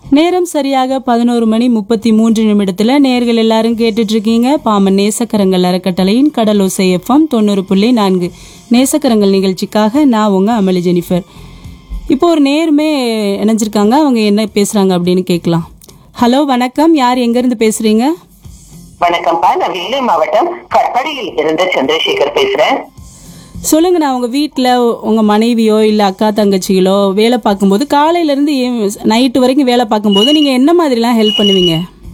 நேரம் சரியாக பதினோரு மணி முப்பத்தி மூன்று நிமிடத்துல நேர்கள் எல்லாரும் கேட்டுட்டு இருக்கீங்க பாமன் நேசக்கரங்கள் அறக்கட்டளையின் கடலோசை எஃப்எம் தொண்ணூறு புள்ளி நான்கு நேசக்கரங்கள் நிகழ்ச்சிக்காக நான் உங்க அமளி ஜெனிஃபர் இப்போ ஒரு நேருமே இணைஞ்சிருக்காங்க அவங்க என்ன பேசுறாங்க அப்படின்னு கேட்கலாம் ஹலோ வணக்கம் யார் எங்கேருந்து பேசுறீங்க வணக்கம்ப்பா நான் வேலூர் மாவட்டம் கட்படியில் இருந்து சந்திரசேகர் பேசுறேன் சொல்லுங்க நான் உங்க வீட்டில் உங்க மனைவியோ இல்லை அக்கா தங்கச்சிகளோ வேலை பார்க்கும்போது காலையில இருந்து நைட்டு வரைக்கும் வேலை பார்க்கும்போது நீங்க என்ன மாதிரிலாம் ஹெல்ப் பண்ணுவீங்க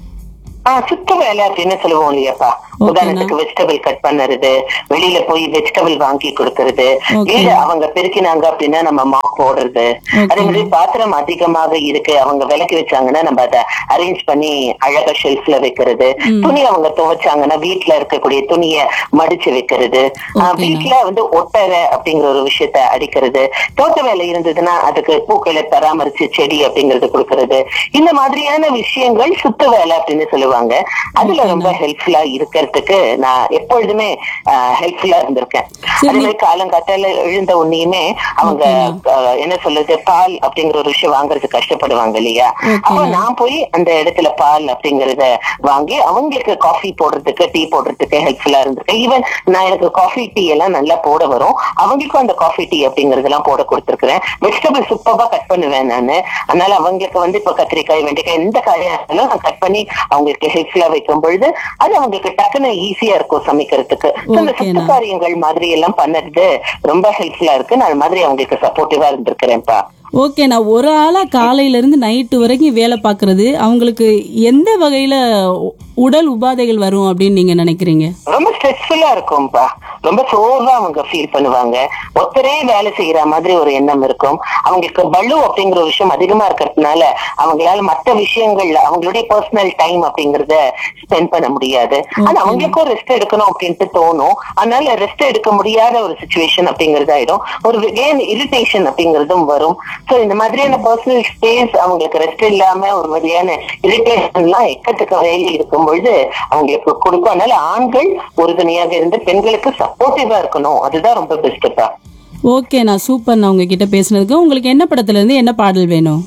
ஆஹ் சுத்த வேலை அப்படின்னு சொல்லுவோம் இல்லையாப்பா உதாரணத்துக்கு வெஜிடபிள் கட் பண்ணுறது வெளியில போய் வெஜிடபிள் வாங்கி கொடுக்கறது Okay. வீடு அவங்க பெருக்கினாங்க அப்படின்னா நம்ம மாப் போடுறது அதே மாதிரி பாத்திரம் அதிகமாக இருக்கு அவங்க விலக்கி வச்சாங்கன்னா நம்ம அதை அரேஞ்ச் பண்ணி அழகா ஷெல்ஃப்ல வைக்கிறது துணி அவங்க துவைச்சாங்கன்னா வீட்டுல இருக்கக்கூடிய துணியை மடிச்சு வைக்கிறது ஆஹ் Okay. வீட்டுல வந்து ஒட்டரை அப்படிங்கிற ஒரு விஷயத்த அடிக்கிறது தோட்ட வேலை இருந்ததுன்னா அதுக்கு பூக்களை பராமரிச்சு செடி அப்படிங்கறது கொடுக்கறது இந்த மாதிரியான விஷயங்கள் சுத்த வேலை அப்படின்னு சொல்லுவாங்க அதுல ரொம்ப ஹெல்ப்ஃபுல்லா இருக்கிறதுக்கு நான் எப்பொழுதுமே ஹெல்ப்ஃபுல்லா இருந்திருக்கேன் சரி. அதே மாதிரி காலங்காத்தால எழுந்த உடனேயுமே அவங்க ஆஹ், என்ன சொல்றது பால் அப்படிங்கிற ஒரு விஷயம் வாங்குறதுக்கு கஷ்டப்படுவாங்க இல்லையா அப்ப நான் போய் அந்த இடத்துல பால் அப்படிங்கறத வாங்கி அவங்களுக்கு காஃபி போடுறதுக்கு டீ போடுறதுக்கு ஹெல்ப்ஃபுல்லா இருந்திருக்கேன் ஈவன் நான் எனக்கு காஃபி டீ எல்லாம் நல்லா போட வரும் அவங்களுக்கும் அந்த காஃபி டீ அப்படிங்கறதெல்லாம் போட கொடுத்துருக்கிறேன் வெஜிடபிள் சூப்பரா கட் பண்ணுவேன் நானு அதனால அவங்களுக்கு வந்து இப்ப கத்திரிக்காய் வெண்டைக்காய் எந்த காயா இருந்தாலும் நான் கட் பண்ணி அவங்களுக்கு ஹெல்ப்ஃபுல்லா வைக்கும் பொழுது அது அவங்களுக்கு டக்குன்னு ஈஸியா இருக்கும் சமைக்கிறதுக்கு So, இந்த Okay, சுத்த நான். காரியங்கள் மாதிரி எல்லாம் பண்ணது ரொம்ப ஹெல்ப்ஃபுல்லா இருக்கு நான் அது மாதிரி அவங்களுக்கு சப்போர்ட்டிவா இருந்திருக்கிறேன்ப்பா ஓகே நான் ஒரு ஆளா காலையில இருந்து நைட்டு வரைக்கும் வேலை பார்க்கறது அவங்களுக்கு எந்த வகையில உ- உடல் உபாதைகள் வரும் அப்படின்னு நீங்க நினைக்கிறீங்க ரொம்ப ஸ்ட்ரெஸ்ஃபுல்லா இருக்கும்பா ரொம்ப சோர்வா அவங்க ஃபீல் பண்ணுவாங்க ஒத்தரே வேலை செய்யற மாதிரி ஒரு எண்ணம் இருக்கும் அவங்களுக்கு பலு அப்படிங்கிற ஒரு விஷயம் அதிகமா இருக்கிறதுனால அவங்களால மற்ற விஷயங்கள்ல அவங்களுடைய பர்சனல் டைம் அப்படிங்கறத ஸ்பெண்ட் பண்ண முடியாது ஆனா அவங்களுக்கும் ரெஸ்ட் எடுக்கணும் அப்படின்ட்டு தோணும் அதனால ரெஸ்ட் எடுக்க முடியாத ஒரு சுச்சுவேஷன் அப்படிங்கறது ஆயிடும் ஒரு இரிட்டேஷன் அப்படிங்கறதும் வரும் சோ இந்த மாதிரியான பர்சனல் ஸ்பேஸ் அவங்களுக்கு ரெஸ்ட் இல்லாம ஒரு மாதிரியான இரிட்டேஷன் எல்லாம் எக்கத்துக்கு வேலை இருக்கும் பொழுது அவங்களுக்கு கொடுக்கும் அதனால ஆண்கள் உறுதுணையாக இருந்து பெண்களுக்கு சப்போர்ட்டிவா இருக்கணும் அதுதான் ரொம்ப பெஸ்ட்ப்பா ஓகே நான் சூப்பர் நான் உங்ககிட்ட பேசுனதுக்கு உங்களுக்கு என்ன படத்துல இருந்து என்ன பாடல் வேணும்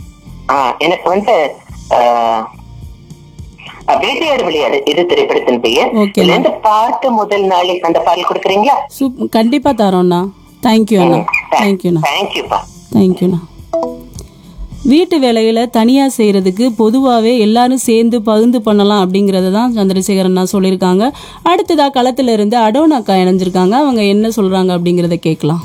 ஆஹ் எனக்கு வந்து ஆஹ் அஹ் வேட்டையாடு விளையாடு இது திரைப்படத்தின் பெயர் Okay, இதுல இருந்து பாட்டு முதல் நாளில் அந்த பாடல் கொடுக்குறீங்களா சூப் கண்டிப்பா தரோம்ண்ணா தேங்க்யூ அண்ணா தேங்க்யூண்ணா தேங்க்யூப்பா தேங்க்யூண்ணா வீட்டு வேலைகளை தனியாக செய்கிறதுக்கு பொதுவாகவே எல்லாரும் சேர்ந்து பகிர்ந்து பண்ணலாம் அப்படிங்கிறத தான் சந்திரசேகரன் அண்ணா சொல்லியிருக்காங்க அடுத்ததாக களத்தில் இருந்து அடோனாக்கா இணைஞ்சிருக்காங்க அவங்க என்ன சொல்கிறாங்க அப்படிங்கிறத கேட்கலாம்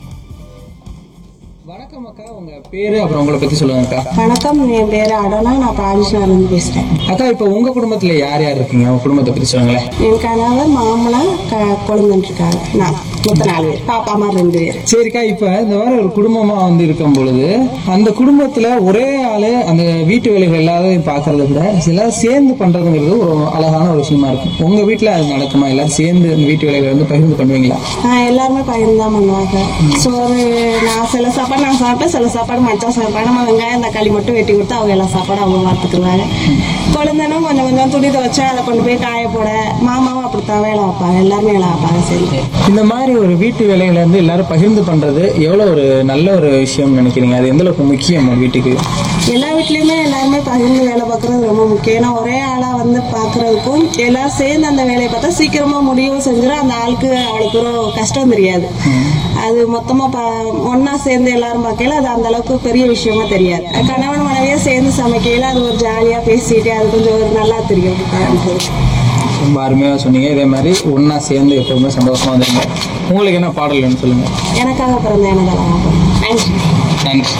வணக்கம் அக்கா உங்க பேரு அப்புறம் உங்களை பத்தி சொல்லுங்க அக்கா வணக்கம் என் பேர் அடோனா நான் பாடிஷனாலேருந்து பேசுகிறேன் அக்கா இப்போ உங்க குடும்பத்துல யார் யார் இருக்கீங்க உங்க குடும்பத்தை பத்தி சொல்லுங்களேன் என் கணவர் மாமனார் க குழந்தைன்னு இருக்காங்க நான் மொத்த நாலு பேர் பாப்பா அம்மா ரெண்டு பேர் சரிக்கா இப்ப இந்த மாதிரி ஒரு குடும்பமா வந்து இருக்கும் பொழுது அந்த குடும்பத்துல ஒரே ஆளு அந்த வீட்டு வேலைகள் எல்லாத்தையும் பாக்குறத விட எல்லாரும் சேர்ந்து பண்றதுங்கிறது ஒரு அழகான ஒரு விஷயமா இருக்கும் உங்க வீட்டுல அது நடக்குமா எல்லாரும் சேர்ந்து அந்த வீட்டு வேலைகளை வந்து பகிர்ந்து பண்ணுவீங்களா நான் எல்லாருமே பகிர்ந்து தான் பண்ணுவாங்க சோறு நான் சில சாப்பாடு நான் சாப்பிட்டேன் சில சாப்பாடு மச்சான் சாப்பாடு நம்ம வெங்காயம் தக்காளி மட்டும் வெட்டி கொடுத்து அவங்க எல்லா சாப்பாடும் அவங்க பார்த்துக்குவாங்க குழந்தைனும் கொஞ்சம் கொஞ்சம் துணி துவைச்சா அதை கொண்டு போய் காய போட மாமாவும் அப்படித்தான் வேலை வைப்பாங்க எல்லாருமே வேலை வைப்பாங்க சரி இந்த மாதிரி ஒரு வீட்டு வேலைகளை வந்து எல்லாரும் பகிர்ந்து பண்றது எவ்வளவு ஒரு நல்ல ஒரு விஷயம் நினைக்கிறீங்க அது எந்த அளவுக்கு முக்கியம் ஒரு வீட்டுக்கு எல்லா வீட்லயுமே எல்லாருமே பகிர்ந்து வேலை பார்க்கறது ரொம்ப முக்கியம் ஏன்னா ஒரே ஆளா வந்து பாக்குறதுக்கும் எல்லாரும் சேர்ந்து அந்த வேலையை பார்த்தா சீக்கிரமா முடிவும் செஞ்சிடும் அந்த ஆளுக்கு அவளுக்கு ஒரு கஷ்டம் தெரியாது அது மொத்தமா ப ஒன்னா சேர்ந்து எல்லாரும் பார்க்கல அது அந்த அளவுக்கு பெரிய விஷயமா தெரியாது கணவன் மனைவியா சேர்ந்து சமைக்கையில அது ஒரு ஜாலியா பேசிட்டு அது கொஞ்சம் ஒரு நல்லா தெரியும் ரொம்ப அருமையா சொன்னீங்க இதே மாதிரி ஒண்ணா சேர்ந்து எப்பவுமே சந்தோஷமா வந்துருங்க உங்களுக்கு என்ன பாடல் வேணும்னு சொல்லுங்க எனக்காக பிறந்த எனக்கு அழகா நன்றி தேங்க்ஸ்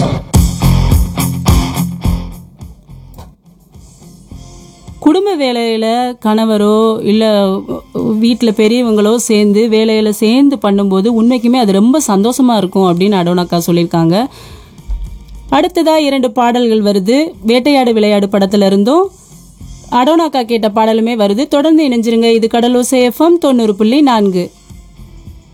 குடும்ப வேலையில் கணவரோ இல்லை வீட்டில் பெரியவங்களோ சேர்ந்து வேலையில் சேர்ந்து பண்ணும்போது உண்மைக்குமே அது ரொம்ப சந்தோஷமாக இருக்கும் அப்படின்னு அடோனாக்கா சொல்லியிருக்காங்க அடுத்ததா இரண்டு பாடல்கள் வருது வேட்டையாடு விளையாடு படத்துல இருந்தும் அடோனாக்கா கேட்ட பாடலுமே வருது தொடர்ந்து இணைஞ்சிருங்க இது கடலோசை எஃப்எம் தொண்ணூறு புள்ளி நான்கு